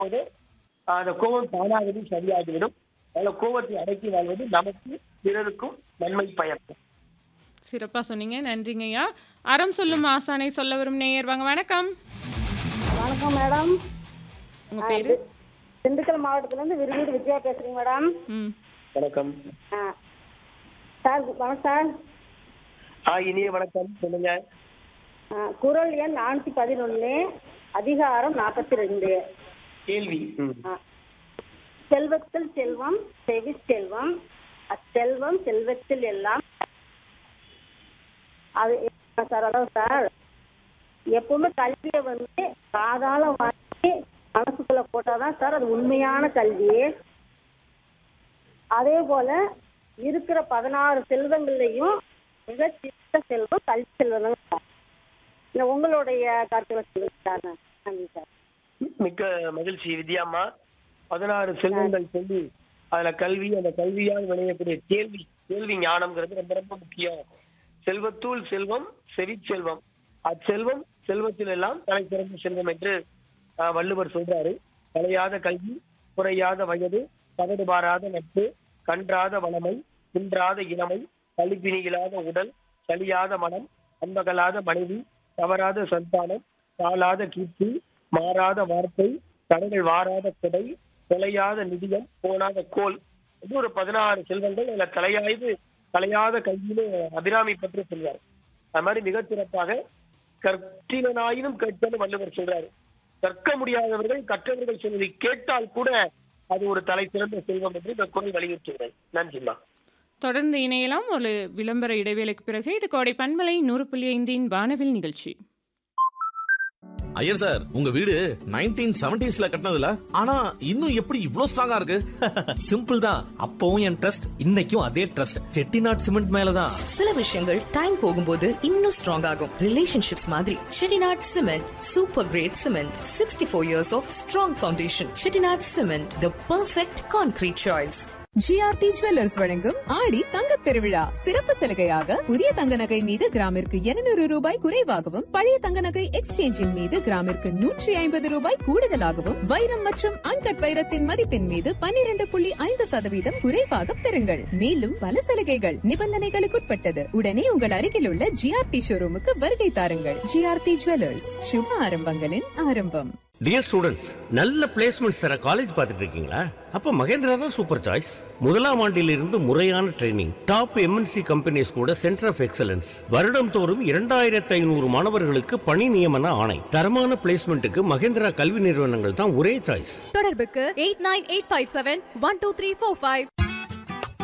போது அந்த கோபம் தானாகவே சரியாகிவிடும் அதனால கோபத்தை அடக்கி வாழ்வது நமக்கு பிறருக்கும் நன்மை பயக்கும் சிறப்பா சொன்னீங்க நன்றிங்கய்யா அறம் சொல்லும் ஆசானை சொல்ல வரும் நேயர் வாங்க வணக்கம் வணக்கம் மேடம் உங்க பேரு திண்டுக்கல் மாவட்டத்திலேருந்து விரும்பி விஜயா பேசுறேங்க மேடம் ம் வணக்கம் ஆ சார் வணக்கம் சார் ஆ இனிய வணக்கம் சொல்லுங்க ஆ, குறள் எண் நானூற்றி பதினொன்று அதிகாரம் நாற்பத்தி ரெண்டு கேள்வி ம். செல்வத்தில் செல்வம் செவி செல்வம் அச்செல்வம் செல்வத்தில் எல்லாம் அது என்ன சார் அதான் சார் எப்பவுமே கல்வியை வந்து காதால வாங்கி மனசுக்குள்ள போட்டாதான் சார் அது உண்மையான கல்வி அதே போல இருக்கிற பதினாறு செல்வங்கள்லையும் மிக சிறந்த செல்வம் கல்வி செல்வம் தான் சார் இந்த உங்களுடைய கருத்துக்களை சொல்லுங்க சார் நன்றி சார் மிக்க மகிழ்ச்சி வித்யாம்மா பதினாறு செல்வங்கள் சொல்லி அதுல கல்வி அந்த கல்வியால் விளையக்கூடிய கேள்வி கேள்வி ஞானம்ங்கிறது ரொம்ப ரொம்ப முக்கியம் செல்வத்துள் செல்வம் செவி செல்வம் அச்செல்வம் செல்வத்தில் எல்லாம் தலை சிறந்த செல்வம் என்று ஆஹ், வள்ளுவர் சொல்றாரு கலையாத கல்வி குறையாத வயது பகடு பாராத நட்பு கன்றாத வளமை குன்றாத இளமை கழிப்பினி இல்லாத உடல் சலியாத மனம் அன்பகலாத மனைவி தவறாத சந்தானம் தாளாத கீர்த்தி மாறாத வார்த்தை கடலில் வாராத கொடை தொலையாத நிதியம் போனாத கோல் இது ஒரு பதினாறு செல்வங்கள் அதுல தலையாய்வு தலையாத கல்வியில அபிராமி பற்றி சொல்றாரு அது மாதிரி மிகச் சிறப்பாக கற்கினாயினும் கேட்கன்னு வள்ளுவர் சொல்றாரு கற்க முடியாதவர்கள் கற்றவர்கள் சொல்வதை கேட்டால் கூட அது ஒரு தலை சிறந்த செல்வம் என்று இந்த குரல் வலியுறுத்துகிறது நன்றிம்மா தொடர்ந்து இணையலாம் ஒரு விளம்பர இடைவேளைக்கு பிறகு இது கோடை பண்பலை நூறு புள்ளி ஐந்தின் வானவில் நிகழ்ச்சி ஐயர் சார் உங்க வீடு நைன்டீன் செவன்டிஸ்ல கட்டினதுல ஆனா இன்னும் எப்படி இவ்ளோ ஸ்ட்ராங்கா இருக்கு சிம்பிள் தான் அப்பவும் என் ட்ரஸ்ட் இன்னைக்கும் அதே ட்ரஸ்ட் செட்டிநாட் சிமெண்ட் மேலதான் சில விஷயங்கள் டைம் போகும்போது இன்னும் ஸ்ட்ராங் ஆகும் ரிலேஷன்ஷிப்ஸ் மாதிரி Chettinad cement super great cement sixty four years of strong foundation Chettinad cement the perfect concrete choice GRT jewellers வழங்கும் ஆடி தங்கத் திருவிழா சிறப்பு சலுகையாக புதிய தங்க நகை மீது கிராமிற்கு 200 ரூபாய் குறைவாகவும் பழைய தங்க நகை எக்ஸ்சேஞ்சின் மீது கிராமிற்கு நூற்றி ஐம்பது ரூபாய் கூடுதலாகவும் வைரம் மற்றும் அன்கட் வைரத்தின் மதிப்பின் மீது 12.5% புள்ளி ஐந்து சதவீதம் குறைவாக பெறுங்கள் மேலும் பல சலுகைகள் நிபந்தனைகளுக்குட்பட்டது உடனே உங்கள் அருகில் உள்ள ஜிஆர்டி ஷோரூமுக்கு வருகை தாருங்கள் ஜிஆர்டி ஜுவல்லர்ஸ் சுப ஆரம்பங்களின் ஆரம்பம் டியர் ஸ்டூடெண்ட்ஸ் நல்ல பிளேஸ்மெண்ட்ஸ் தர காலேஜ் பார்த்துட்டு இருக்கீங்களா அப்போ மகேந்திரா தான் சூப்பர் சாய்ஸ் முதலாம் ஆண்டிலிருந்து முறையான ட்ரைனிங் டாப் எம்என்சி கம்பெனிஸ் கூட சென்டர் ஆஃப் எக்ஸலன்ஸ் வருடம் தோறும் இரண்டாயிரத்து ஐநூறு மாணவர்களுக்கு பணி நியமன ஆணை தரமான பிளேஸ்மெண்ட்டுக்கு மகேந்திரா கல்வி நிறுவனங்கள் தான் ஒரே சாய்ஸ் தொடர்புக்கு eight nine eight five seven one two three four five